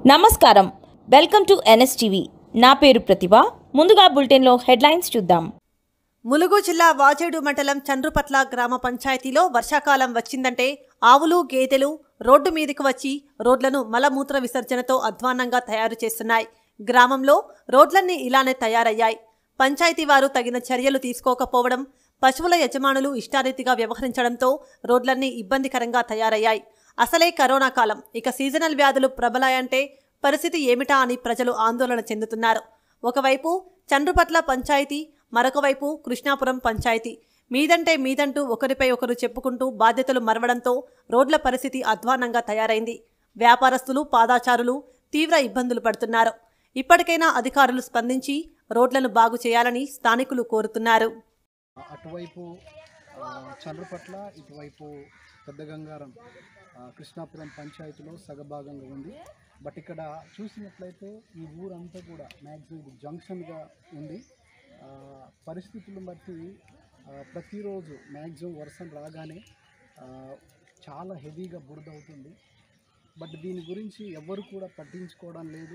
నమస్కారం welcome to NSTV నా పేరు ప్రతిభ ముందుగా బులెటిన్లో హెడ్లైన్స్ చూద్దాం ములుగు జిల్లా వాజేడు మండలం చండ్రుపట్ల గ్రామ పంచాయతీలో వర్షాకాలం వచ్చిందంటే ఆవులు గేదెలు రోడ్డు మీదకు వచ్చి రోడ్లను మలమూత్ర విసర్జనతో అధ్వాన్నంగా తయారు చేస్తున్నాయి గ్రామంలో రోడ్లన్నీ ఇలానే తయారయ్యాయి పంచాయతీ వారు తగిన చర్యలు తీసుకోకపోవడం పశువుల యజమానులు ఇష్టారీతిగా వ్యవహరించడంతో రోడ్లన్నీ ఇబ్బందికరంగా తయారయ్యాయి అసలే కరోనా కాలం ఇక సీజనల్ వ్యాధులు ప్రబలాయంటే పరిస్థితి ఏమిటా అని ప్రజలు ఆందోళన చెందుతున్నారు ఒకవైపు చండ్రుపట్ల పంచాయతీ మరొక వైపు కృష్ణాపురం పంచాయతీ మీదంటే మీదంటూ ఒకరిపై ఒకరు చెప్పుకుంటూ బాధ్యతలు మరవడంతో రోడ్ల పరిస్థితి అధ్వాన్నంగా తయారైంది వ్యాపారస్తులు పాదాచారులు తీవ్ర ఇబ్బందులు పడుతున్నారు ఇప్పటికైనా అధికారులు స్పందించి రోడ్లను బాగు చేయాలని స్థానికులు కోరుతున్నారు అటువైపు ఆ, చంద్రపట్ల ఇటువైపు పెద్ద గంగారం ఆ, కృష్ణాపురం పంచాయతీలో సగభాగంగా ఉంది బట్ ఇక్కడ చూసినట్లయితే ఈ ఊరంతా కూడా మ్యాక్సిమం ఇది జంక్షన్గా ఉంది ఆ, పరిస్థితులను బట్టి ఆ, ప్రతిరోజు మ్యాక్సిమం వర్షం రాగానే ఆ, చాలా హెవీగా బురద అవుతుంది బట్ దీని గురించి ఎవరు కూడా పట్టించుకోవడం లేదు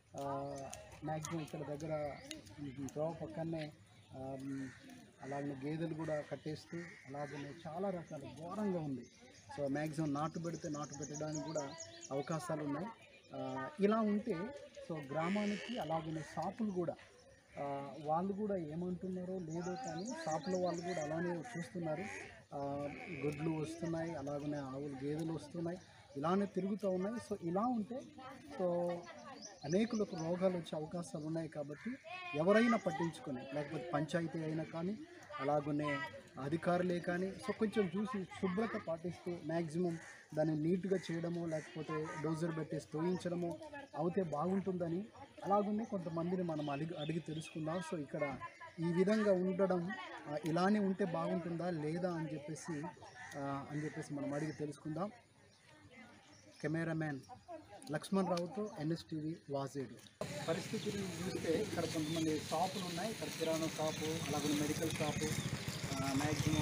మ్యాక్సిమం ఇక్కడ దగ్గర త్రోవ పక్కనే ఆమ్, అలాగే గేదెలు కూడా కట్టేస్తూ అలాగనే చాలా రకాల ఘోరంగా ఉంది సో మ్యాక్సిమం నాటు పెడితే నాటు పెట్టడానికి కూడా అవకాశాలు ఉన్నాయి ఆ, ఇలా ఉంటే సో గ్రామానికి అలాగనే షాపులు కూడా ఆ, వాళ్ళు కూడా ఏమంటున్నారో లేదో కానీ షాపుల వాళ్ళు కూడా అలానే చూస్తున్నారు ఆ, గుడ్లు వస్తున్నాయి అలాగనే ఆవులు గేదెలు వస్తున్నాయి ఇలానే తిరుగుతూ ఉన్నాయి సో ఇలా ఉంటే సో అనేకులకు రోగాలు వచ్చే అవకాశాలు ఉన్నాయి కాబట్టి ఎవరైనా పట్టించుకొని లేకపోతే పంచాయతీ అయినా కానీ అలాగనే అధికారులే కానీ సో కొంచెం చూసి శుభ్రత పాటిస్తూ మ్యాక్సిమం దాన్ని నీట్గా చేయడము లేకపోతే డోజర్ పెట్టేసి తోయించడము అవుతే బాగుంటుందని అలాగనే కొంతమందిని మనం అడిగి అడిగి తెలుసుకుందాం సో ఇక్కడ ఈ విధంగా ఉండడం ఆ, ఇలానే ఉంటే బాగుంటుందా లేదా అని చెప్పేసి ఆ, అని చెప్పేసి మనం అడిగి తెలుసుకుందాం కెమెరామ్యాన్ లక్ష్మణ్ రావుతో ఎన్ఎస్టీవీ వాజేడు పరిస్థితులు చూస్తే ఇక్కడ కొంతమంది షాపులు ఉన్నాయి ఇక్కడ కిరాణా షాపు అలాగే medical shop maximum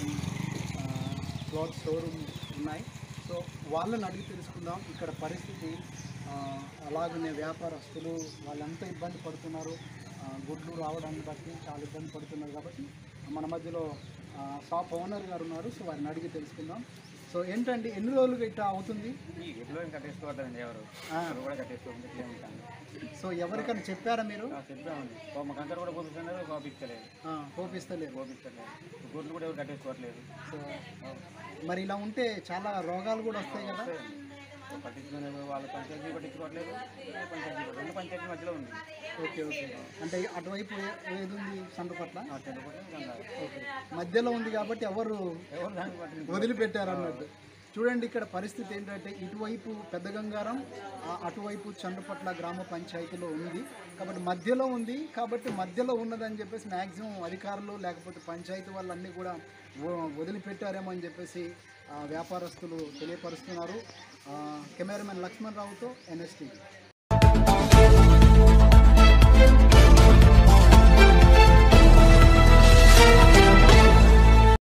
cloth showroom ఉన్నాయి సో వాళ్ళని అడిగి తెలుసుకుందాం ఇక్కడ పరిస్థితి ఆ, అలాగనే వ్యాపారస్తులు వాళ్ళంతా ఇబ్బంది పడుతున్నారు ఆ, గుడ్లు రావడాన్ని బట్టి చాలా ఇబ్బంది పడుతున్నారు కాబట్టి మన మధ్యలో ఆ, షాప్ ఓనర్ గారు ఉన్నారు సో వారిని అడిగి తెలుసుకుందాం సో ఏంటండి ఎన్ని రోజులుగా ఇట్లా అవుతుంది ఈ గుడ్లో ఇంకా కట్టేసుకోవద్దండి ఎవరు ఆ. ఎవరు కూడా కట్టేసుకోకుండా ఇట్లే ఉంటాను సో ఎవరికైనా చెప్పారా మీరు చెప్పామండి ఓ మా కంకర కూడా పోపిస్తున్నారు పోపించలేదు ఆ, కోపిస్తలేరు పోపించలేదు గుడ్లు కూడా ఎవరు కట్టేసుకోవట్లేదు సో మరి ఇలా ఉంటే చాలా రోగాలు కూడా వస్తాయి కదా ఓ పట్టించుకునే వాళ్ళు పంచాయతీ పట్టించుకోవట్లేదు ఈ పంచాయతీ కూడా. రెండు పంచాయతీ మధ్యలో ఉంది ఓకే ఓకే అంటే అటువైపు ఏ- ఏది ఉంది సంతపట్ల ఆ చెందుకుంటే కంగారు. ఓకే మధ్యలో ఉంది కాబట్టి ఎవరు ఎవరు దానికి పట్టించుకో వదిలిపెట్టారు అన్నట్టు చూడండి ఇక్కడ పరిస్థితి ఏంటంటే ఇటువైపు పెద్ద గంగారం ఆ అటువైపు చంద్రపట్ల గ్రామ పంచాయతీలో ఉంది కాబట్టి మధ్యలో ఉంది కాబట్టి మధ్యలో ఉన్నదని చెప్పేసి మ్యాక్సిమం అధికారులు లేకపోతే పంచాయతీ వాళ్ళన్నీ కూడా వ- వదిలిపెట్టారేమో అని చెప్పేసి ఆ, వ్యాపారస్తులు తెలియపరుస్తున్నారు ఆ, కెమెరామెన్ లక్ష్మణ్ రావుతో ఎన్ఎస్టీ